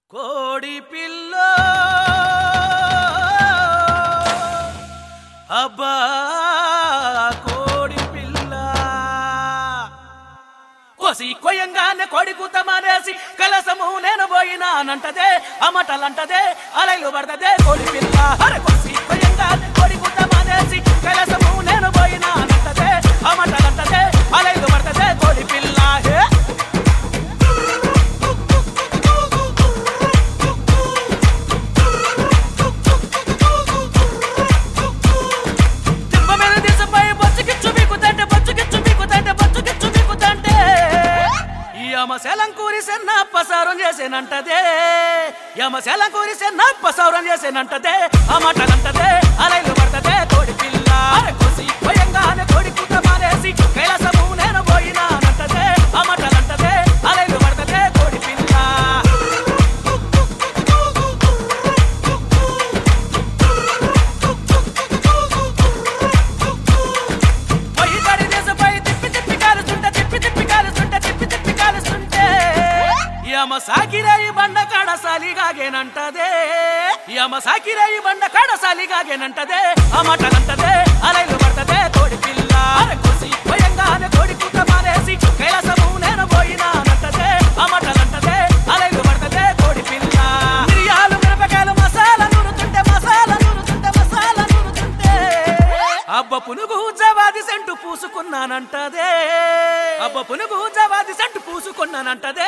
కోడి పిల్ల అబ్బా కోడి పిల్ల కోసి కొయ్యంగానే కోడి కూత మానేసి కలసము నేను పోయినానంటదే అమటలంటదే అలైలు పడతదే కోడి పిల్ల అరే కోసి కొయ్యంగానే కోడి కూత మానేసి కలసము నేను పోయినానంటదే అమటలంటదే అలైలు పడతదే కోడి పిల్ల హే దిబ్బ మీద దిశపై బొచ్చుకిచ్చు మీకుతంటే బొచ్చుకిచ్చు మీకుతంటే బొచ్చుకిచ్చు మీకుతంటే ఈ అమ సెలంకూరి సెన్న పసారం చేసేనంటదే యమ సెలంకూరి సెన్న పసారం చేసేనంటదే ఆ మాటలంటదే అలైలు పడతదే కోడి పిల్ల అరే కోసి భయంగానే కోడి కూత మానేసి కైలాసము నేను పోయినానంటదే ఆ మాటలంటదే అలైలు పడతదే కోడి పిల్ల పొయ్యి తడి దేశపై తిప్పి తిప్పి కాలుస్తుంటే తిప్పి తిప్పి కాలుస్తుంటే తిప్పి తిప్పి కాలుస్తుంటే యమ సాకిరాయి బండ కాడ సాలిగాగేనంటదే యమ సాకిరాయి బండ కాడ సాలిగాగేనంటదే ఆ మాటలంటదే అలైలు పడతదే కోడి పిల్ల అరే కోసి భయంగానే కోడి కూత మానేసి కైలాసము నేను పోయినానంటదే ఆ మాటలంటదే అలైలు పడతదే కోడి పిల్ల మిరియాలు మిరపకాయలు మసాలా నూరుతుంటే మసాలా నూరుతుంటే మసాలా నూరుతుంటే అబ్బ పునుగు జవాది సెంటు పూసుకున్నానంటదే అబ్బ పునుగు జవాది సెంటు పూసుకున్నానంటదే